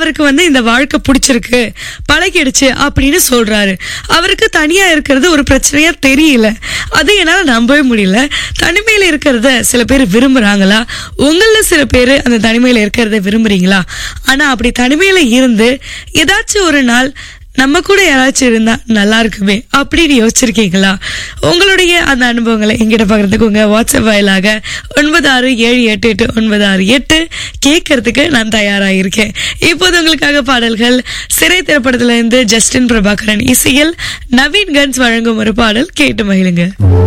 அவருக்கு வந்து இந்த வாழ்க்கை பிடிச்சிருக்கு பழகிடுச்சு அப்படின்னு சொல்றாரு அவருக்கு தனியா இருக்கிறது ஒரு பிரச்சனையா தெரியல அது என்னால நம்பவே முடியல தனிமையில இருக்கிறத சில பேர் விரும்புறாங்களா உங்கள சில பேர் அந்த தனிமையில இருக்கிறத விரும்புறீங்களா ஆனா அப்படி தனிமையில இருந்து ஏதாச்சும் ஒரு நாள் நம்ம கூட யாராச்சும் இருந்தா நல்லா இருக்குமே அப்படின்னு யோசிச்சிருக்கீங்களா உங்களுடைய அந்த அனுபவங்களை எங்கிட்ட பகிர்ந்துக்கோங்க வாட்ஸ்அப் வாயிலாக ஒன்பது ஆறு ஏழு எட்டு எட்டு ஒன்பது ஆறு எட்டு கேட்கறதுக்கு நான் தயாராக இருக்கேன் இப்போது உங்களுக்காக பாடல்கள் சிறை திரைப்படத்துல இருந்து ஜஸ்டின் பிரபாகரன் இசையில் நவீன் கன்ஸ் வழங்கும் ஒரு பாடல் கேட்டு மகிழுங்க